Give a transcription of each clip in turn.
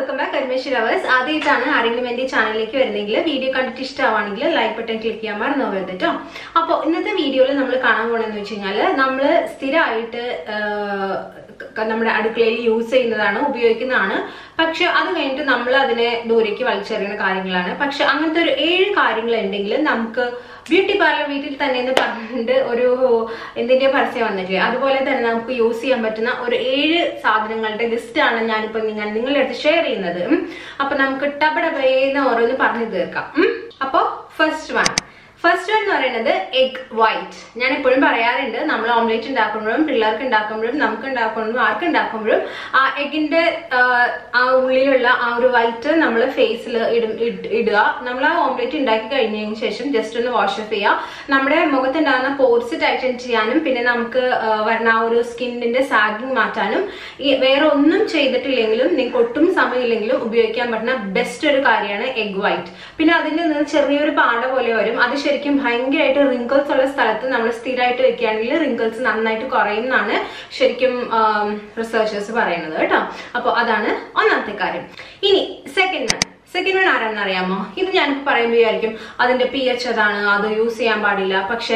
Welcome back കരിമേശ്വരി hours ആദ്യമായിട്ടാണ് ആരെങ്കിലും എൻ്റെ ഈ ചാനലിലേക്ക് വരുന്നെങ്കിൽ വീഡിയോ കണ്ടിട്ട് ഇഷ്ടമാണെങ്കിൽ ലൈക്ക് ബട്ടൺ ക്ലിക്ക് ചെയ്യാൻ മറന്നു പോകരുത് കേട്ടോ അപ്പോൾ ഇന്നത്തെ വീഡിയോയിൽ നമ്മൾ കാണാൻ പോകണമെന്ന് വെച്ച് കഴിഞ്ഞാൽ നമ്മൾ സ്ഥിരമായിട്ട് ആഹ്, ക- നമ്മുടെ അടുക്കളയിൽ യൂസ് ചെയ്യുന്നതാണ് ഉപയോഗിക്കുന്നതാണ് പക്ഷെ അത് കഴിഞ്ഞിട്ട് നമ്മൾ അതിനെ ദൂരേക്ക് വലിച്ചെറിയുന്ന കാര്യങ്ങളാണ് പക്ഷെ അങ്ങനത്തെ ഒരു ഏഴ് കാര്യങ്ങൾ ഉണ്ടെങ്കിൽ നമുക്ക് ബ്യൂട്ടി പാർലർ വീട്ടിൽ തന്നെ എന്ന് പറഞ്ഞിട്ട് ഒരു എന്തിന്റെ പരസ്യം വന്നിട്ടില്ല അതുപോലെ തന്നെ നമുക്ക് യൂസ് ചെയ്യാൻ പറ്റുന്ന ഒരു ഏഴ് സാധനങ്ങളുടെ ലിസ്റ്റ് ആണ് ഞാനിപ്പോ നിങ്ങൾ നിങ്ങളുടെ അടുത്ത് ഷെയർ ചെയ്യുന്നത് ഉം. അപ്പൊ നമുക്ക് ടബടബേന്ന് ഓരോന്ന് പറഞ്ഞു തീർക്കാം ഉം. അപ്പൊ ഫസ്റ്റ് വൺ ഫസ്റ്റ് വൺ എന്ന് പറയുന്നത് എഗ് വൈറ്റ് ഞാൻ എപ്പോഴും പറയാറുണ്ട് നമ്മൾ ഓംലേറ്റ് ഉണ്ടാക്കുമ്പോഴും പിള്ളേർക്ക് ഉണ്ടാക്കുമ്പോഴും നമുക്ക് ഉണ്ടാക്കുമ്പോഴും ആർക്ക് ഉണ്ടാക്കുമ്പോഴും ആ എഗിന്റെ ആ ഉള്ളിലുള്ള ആ ഒരു വൈറ്റ് നമ്മൾ ഫേസിൽ ഇടുക നമ്മൾ ആ ഓംലേറ്റ് ഉണ്ടാക്കി കഴിഞ്ഞതിന് ശേഷം ജസ്റ്റ് ഒന്ന് വാഷ് ഓഫ് ചെയ്യുക നമ്മുടെ മുഖത്തുണ്ടാകുന്ന പോർസ് ടൈറ്റൻ ചെയ്യാനും പിന്നെ നമുക്ക് ആ, വരുന്ന ആ ഒരു സ്കിന്നിന്റെ സാഗിങ് മാറ്റാനും ഈ വേറെ ഒന്നും ചെയ്തിട്ടില്ലെങ്കിലും നിങ്ങൾക്ക് ഒട്ടും സമയമില്ലെങ്കിലും ഉപയോഗിക്കാൻ പറ്റുന്ന ബെസ്റ്റ് ഒരു കാര്യമാണ് എഗ് വൈറ്റ് പിന്നെ അതിന്റെ നിന്ന് ചെറിയൊരു പാട പോലെ വരും അത് ശരിക്കും ഭയങ്കരമായിട്ട് റിങ്കിൾസ് ഉള്ള സ്ഥലത്ത് നമ്മൾ സ്ഥിരമായിട്ട് വെക്കുകയാണെങ്കിൽ റിങ്കിൾസ് നന്നായിട്ട് കുറയും എന്നാണ് ശരിക്കും റിസർച്ചേഴ്സ് പറയുന്നത് കേട്ടോ അപ്പോൾ അതാണ് ഒന്നാമത്തെ കാര്യം ഇനി സെക്കൻഡ് വൺ സെക്കൻഡ് വൺ ആരാണെന്ന് അറിയാമോ ഇത് ഞാനിപ്പോൾ പറയുമ്പോൾ വിചാരിക്കും അതിന്റെ പി എച്ച് അതാണ് അത് യൂസ് ചെയ്യാൻ പാടില്ല പക്ഷേ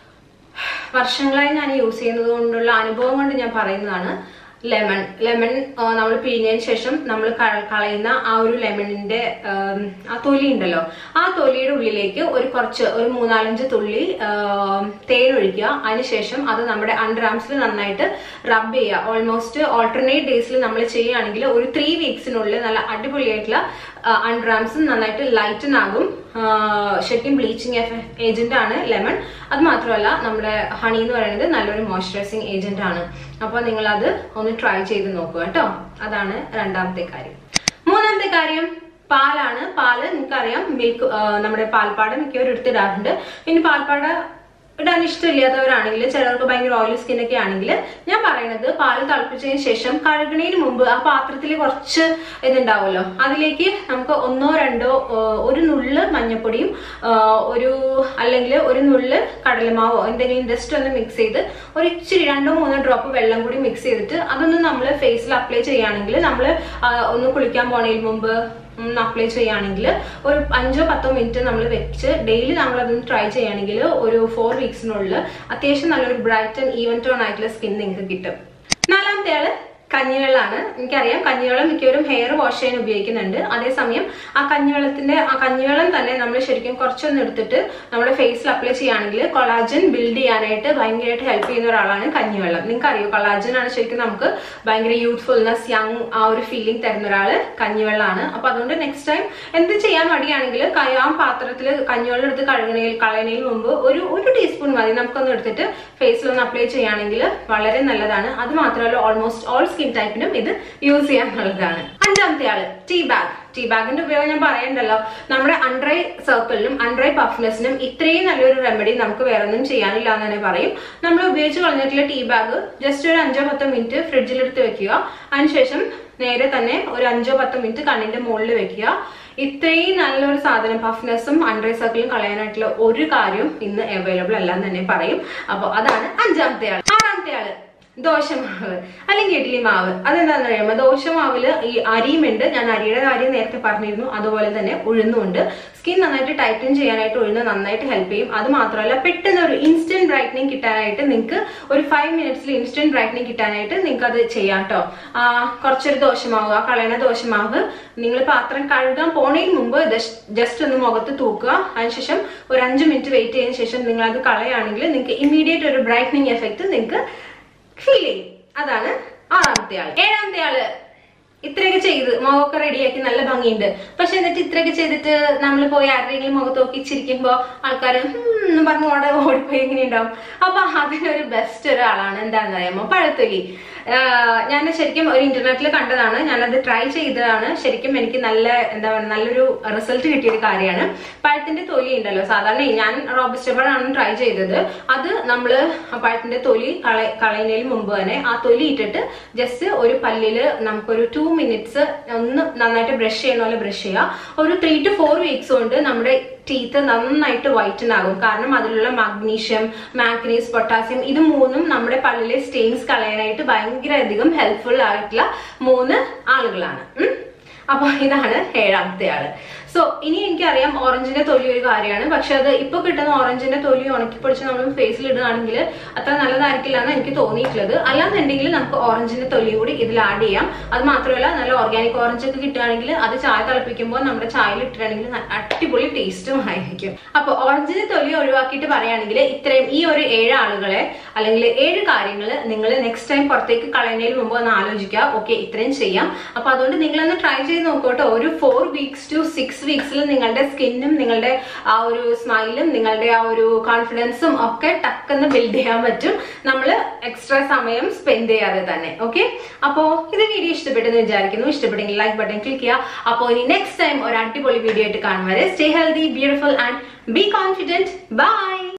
വർഷങ്ങളായി ഞാൻ യൂസ് ചെയ്യുന്നത് കൊണ്ടുള്ള അനുഭവം കൊണ്ട് ഞാൻ പറയുന്നതാണ് ലെമൺ ലെമൺ നമ്മൾ പിഴിഞ്ഞതിന് ശേഷം നമ്മൾ കളയുന്ന ആ ഒരു ലെമണിന്റെ ആം, ആ തൊലി ഉണ്ടല്ലോ ആ തൊലിയുടെ ഉള്ളിലേക്ക് ഒരു കുറച്ച് ഒരു മൂന്നാലഞ്ച് തുള്ളി ആം, തേൻ ഒഴിക്കുക അതിനുശേഷം അത് നമ്മുടെ അണ്ടർ ആംസിൽ നന്നായിട്ട് റബ്ബ് ചെയ്യുക ഓൾമോസ്റ്റ് ഓൾട്ടർനേറ്റ് ഡേയ്സിൽ നമ്മൾ ചെയ്യുകയാണെങ്കിൽ ഒരു ത്രീ വീക്സിനുള്ളിൽ നല്ല അടിപൊളിയായിട്ടുള്ള അണ്ടർ ആംസും നന്നായിട്ട് ലൈറ്റൻ ആകും ആ, ശരിക്കും ബ്ലീച്ചിങ് ഏജന്റ് ആണ് ലെമൺ അത് മാത്രമല്ല നമ്മുടെ ഹണി എന്ന് പറയുന്നത് നല്ലൊരു മോയ്സ്ചറൈസിങ് ഏജന്റ് ആണ് അപ്പോൾ നിങ്ങൾ അത് ഒന്ന് ട്രൈ ചെയ്ത് നോക്കുക കേട്ടോ അതാണ് രണ്ടാമത്തെ കാര്യം മൂന്നാമത്തെ കാര്യം പാലാണ് പാല് നിങ്ങൾക്കറിയാം മിൽക്ക് നമ്മുടെ പാൽപ്പാട മിക്കവരും എടുത്തിടാറുണ്ട് പിന്നെ പാൽപ്പാട ഇടാൻ ഇഷ്ടമില്ലാത്തവരാണെങ്കിൽ ചിലർക്ക് ഭയങ്കര ഓയിലി സ്കിൻ ഒക്കെ ആണെങ്കിൽ ഞാൻ പറയുന്നത് പാല് തിളപ്പിച്ചതിന് ശേഷം കഴുകണതിന് മുമ്പ് ആ പാത്രത്തിൽ കുറച്ച് ഇതുണ്ടാവുമല്ലോ അതിലേക്ക് നമുക്ക് ഒന്നോ രണ്ടോ ആ, ഒരു നുള്ള് മഞ്ഞപ്പൊടിയും ആ, ഒരു അല്ലെങ്കിൽ ഒരു നുള്ള് കടലമാവോ എന്തെങ്കിലും ജസ്റ്റ് ഒന്ന് മിക്സ് ചെയ്ത് ഒരു ഇച്ചിരി രണ്ടോ മൂന്നോ ഡ്രോപ്പ് വെള്ളം കൂടി മിക്സ് ചെയ്തിട്ട് അതൊന്ന് നമ്മൾ ഫേസിൽ അപ്ലൈ ചെയ്യുകയാണെങ്കിൽ നമ്മൾ ഒന്ന് കുളിക്കാൻ പോണതിന് മുമ്പ് ഒന്ന് അപ്ലൈ ചെയ്യുകയാണെങ്കിൽ ഒരു അഞ്ചോ പത്തോ മിനിറ്റ് നമ്മൾ വെച്ച് ഡെയിലി നമ്മൾ അതൊന്ന് ട്രൈ ചെയ്യുകയാണെങ്കിൽ ഒരു ഫോർ വീക്സിനുള്ളിൽ അത്യാവശ്യം നല്ലൊരു ബ്രൈറ്റ് ആൻഡ് ഈവൻ ടോൺ ആയിട്ടുള്ള സ്കിൻ നിങ്ങൾക്ക് കിട്ടും നാലാമത്തെ ആള് കഞ്ഞിവെള്ളമാണ് എനിക്കറിയാം കഞ്ഞിവെള്ളം മിക്കവരും ഹെയർ വാഷ് ചെയ്യാൻ ഉപയോഗിക്കുന്നുണ്ട് അതേസമയം ആ കഞ്ഞിവെള്ളത്തിന്റെ ആ കഞ്ഞിവെള്ളം തന്നെ നമ്മൾ ശരിക്കും കുറച്ചൊന്ന് എടുത്തിട്ട് നമ്മുടെ ഫേസിൽ അപ്ലൈ ചെയ്യുകയാണെങ്കിൽ കൊളാജൻ ബിൽഡ് ചെയ്യാനായിട്ട് ഭയങ്കരമായിട്ട് ഹെൽപ്പ് ചെയ്യുന്ന ഒരാളാണ് കഞ്ഞിവെള്ളം നിങ്ങൾക്ക് അറിയോ കൊളാജൻ ആണ് ശരിക്കും നമുക്ക് ഭയങ്കര യൂത്ത്ഫുൾനെസ് യങ് ആ ഒരു ഫീലിംഗ് തരുന്ന ഒരാള് കഞ്ഞിവെള്ളമാണ് അപ്പൊ അതുകൊണ്ട് നെക്സ്റ്റ് ടൈം എന്ത് ചെയ്യാൻ മടിയാണെങ്കിൽ ആ പാത്രത്തിൽ കഞ്ഞിവെള്ളം എടുത്ത് കഴുകണയിൽ കളയണയിൽ മുമ്പ് ഒരു ഒരു ടീസ്പൂൺ മതി നമുക്കൊന്ന് എടുത്തിട്ട് ഫേസിൽ ഒന്ന് അപ്ലൈ ചെയ്യുകയാണെങ്കിൽ വളരെ നല്ലതാണ് അത് മാത്രമല്ല ഓൾമോസ്റ്റ് ഓൾ സ്കിൻ ടൈപ്പിനും ഇത് യൂസ് ചെയ്യാൻ നല്ലതാണ് അഞ്ചാമത്തെ ആള് ടീ ബാഗ് ടീ ബാഗിന്റെ ഉപയോഗം ഞാൻ പറയണ്ടല്ലോ നമ്മുടെ അൺഡ്രൈ സർക്കിളിനും അൺഡ്രൈ പഫ്നെസ്സിനും ഇത്രയും നല്ലൊരു റെമഡി നമുക്ക് വേറെ ഒന്നും ചെയ്യാനില്ല എന്ന് തന്നെ പറയും നമ്മൾ ഉപയോഗിച്ച് കളഞ്ഞിട്ടുള്ള ടീ ബാഗ് ജസ്റ്റ് ഒരു അഞ്ചോ പത്തോ മിനിറ്റ് ഫ്രിഡ്ജിലെടുത്ത് വെക്കുക അതിനുശേഷം നേരെ തന്നെ ഒരു അഞ്ചോ പത്തോ മിനിറ്റ് കണ്ണിന്റെ മുകളിൽ വെക്കുക ഇത്രയും നല്ലൊരു സാധനം പഫ്നെസ്സും അൺഡ്രൈ സർക്കിളും കളയാനായിട്ടുള്ള ഒരു കാര്യം ഇന്ന് അവൈലബിൾ അല്ല എന്ന് തന്നെ പറയും അപ്പോൾ അതാണ് അഞ്ചാമത്തെ ആൾ ആറാമത്തെ ആള് ദോശമാവ് അല്ലെങ്കിൽ ഇഡ്ലി മാവ് അതെന്താണെന്ന് കഴിയുമ്പോൾ ദോശമാവില് ഈ അരിയുമുണ്ട് ഞാൻ അരിയുടെ കാര്യം നേരത്തെ പറഞ്ഞിരുന്നു അതുപോലെ തന്നെ ഉഴുന്നുണ്ട് സ്കിൻ നന്നായിട്ട് ടൈറ്റൻ ചെയ്യാനായിട്ട് ഉഴുന്ന് നന്നായിട്ട് ഹെൽപ്പ് ചെയ്യും അത് മാത്രമല്ല പെട്ടെന്ന് ഒരു ഇൻസ്റ്റന്റ് ബ്രൈറ്റനിങ് കിട്ടാനായിട്ട് നിങ്ങൾക്ക് ഒരു ഫൈവ് മിനിറ്റ്സിൽ ഇൻസ്റ്റന്റ് ബ്രൈറ്റനിങ് കിട്ടാനായിട്ട് നിങ്ങൾക്ക് അത് ചെയ്യാം കേട്ടോ കുറച്ചൊരു ദോശമാവ് ആ കളയണ ദോശമാവ് നിങ്ങൾ പാത്രം കഴുകാൻ പോണതിന് മുമ്പ് ജസ്റ്റ് ഒന്ന് മുഖത്ത് തൂക്കുക അതിനുശേഷം ഒരു അഞ്ച് മിനിറ്റ് വെയിറ്റ് ചെയ്തതിനു ശേഷം നിങ്ങൾ അത് കളയുകയാണെങ്കിൽ നിങ്ങൾക്ക് ഇമ്മീഡിയറ്റ് ഒരു ബ്രൈറ്റനിങ് എഫക്റ്റ് നിങ്ങൾക്ക് ഫീൽ ചെയ്യും അതാണ് ആറാമത്തെ ആള് ഏഴാമത്തെ ആള് ഇത്രയൊക്കെ ചെയ്ത് മുഖമൊക്കെ റെഡിയാക്കി നല്ല ഭംഗിയുണ്ട് പക്ഷെ എന്നിട്ട് ഇത്രയൊക്കെ ചെയ്തിട്ട് നമ്മൾ പോയി ആരുടെയെങ്കിലും മുഖത്ത് നോക്കി ചിരിക്കുമ്പോ ആൾക്കാർ എന്ന് പറഞ്ഞ് ഓടെ ഓടിപ്പോയി എങ്ങനെ ഉണ്ടാവും അപ്പൊ അതിനൊരു ബെസ്റ്റ് ഒരാളാണ് എന്താണെന്ന് അറിയാമോ പഴത്തൊലി ആഹ് ഞാൻ ശരിക്കും ഒരു ഇന്റർനെറ്റിൽ കണ്ടതാണ് ഞാനത് ട്രൈ ചെയ്തതാണ് ശരിക്കും എനിക്ക് നല്ല എന്താ പറയുക നല്ലൊരു റിസൾട്ട് കിട്ടിയൊരു കാര്യമാണ് പഴത്തിന്റെ തൊലി ഉണ്ടല്ലോ സാധാരണ ഞാൻ റോബസ്റ്റ് പഴമാണ് ട്രൈ ചെയ്തത് അത് നമ്മൾ പഴത്തിന്റെ തൊലി കള കളയുന്നതിന് മുമ്പ് തന്നെ ആ തൊലി ഇട്ടിട്ട് ജസ്റ്റ് ഒരു പല്ലില് നമുക്കൊരു ടു മിനിറ്റ്സ് ഒന്ന് നന്നായിട്ട് ബ്രഷ് ചെയ്യുന്ന പോലെ ബ്രഷ് ചെയ്യുക ഒരു ത്രീ ടു ഫോർ വീക്സ് കൊണ്ട് നമ്മുടെ ടീത്ത് നന്നായിട്ട് വൈറ്റൻ ആകും കാരണം അതിലുള്ള മഗ്നീഷ്യം മാഗ്നീസ് പൊട്ടാസ്യം ഇത് മൂന്നും നമ്മുടെ പല്ലിലെ സ്റ്റെയിൻസ് കളയാനായിട്ട് ഭയങ്കര അധികം ഹെൽപ്ഫുൾ ആയിട്ടുള്ള മൂന്ന് ആളുകളാണ് ഉം. അപ്പൊ ഇതാണ് ഏഴാമത്തെ ആള് സോ ഇനി എനിക്കറിയാം ഓറഞ്ചിന്റെ തൊലി ഒരു കാര്യമാണ് പക്ഷെ അത് ഇപ്പൊ കിട്ടുന്ന ഓറഞ്ചിന്റെ തൊലി ഉണക്കി പൊടിച്ച് നമ്മൾ ഫേസിൽ ഇടുകയാണെങ്കിൽ അത്ര നല്ലതായിരിക്കില്ല എന്ന് എനിക്ക് തോന്നിയിട്ടുള്ളത് അല്ലാന്നുണ്ടെങ്കിൽ നമുക്ക് ഓറഞ്ചിന്റെ തൊലി കൂടി ഇതിൽ ആഡ് ചെയ്യാം അത് മാത്രമല്ല നല്ല ഓർഗാനിക് ഓറഞ്ച് ഒക്കെ കിട്ടുകയാണെങ്കിൽ അത് ചായ തിളപ്പിക്കുമ്പോൾ നമ്മുടെ ചായയിൽ ഇട്ടിട്ടുണ്ടെങ്കിൽ ന- അടിപൊളി ടേസ്റ്റും ആയിരിക്കും അപ്പൊ ഓറഞ്ചിന്റെ തൊലി ഒഴിവാക്കിയിട്ട് പറയുകയാണെങ്കിൽ ഇത്രയും ഈ ഒരു ഏഴ് ആളുകളെ അല്ലെങ്കിൽ ഏഴ് കാര്യങ്ങൾ നിങ്ങൾ നെക്സ്റ്റ് ടൈം പുറത്തേക്ക് കളയുന്നതിന് മുമ്പ് ഒന്ന് ആലോചിക്കുക ഓക്കെ ഇത്രയും ചെയ്യാം അപ്പൊ അതുകൊണ്ട് നിങ്ങളൊന്ന് ട്രൈ ചെയ്ത് നോക്കോട്ടോ ഒരു ഫോർ വീക്സ് ടു സിക്സ് വീക്സിൽ നിങ്ങളുടെ സ്കിന്നും നിങ്ങളുടെ ആ ഒരു സ്മൈലും നിങ്ങളുടെ ആ ഒരു കോൺഫിഡൻസും ഒക്കെ ടക്കെന്ന് ബിൽഡ് ചെയ്യാൻ പറ്റും നമ്മൾ എക്സ്ട്രാ സമയം സ്പെൻഡ് ചെയ്യാതെ തന്നെ ഓക്കെ അപ്പോ ഇത് വീഡിയോ ഇഷ്ടപ്പെട്ടെന്ന് വിചാരിക്കുന്നു ഇഷ്ടപ്പെട്ടെങ്കിൽ ലൈക്ക് ബട്ടൺ ക്ലിക്ക് ചെയ്യുക അപ്പോൾ ഇനി നെക്സ്റ്റ് ടൈം ഒരു അടിപൊളി വീഡിയോ ആയിട്ട് കാണും വരെ stay healthy beautiful and be confident by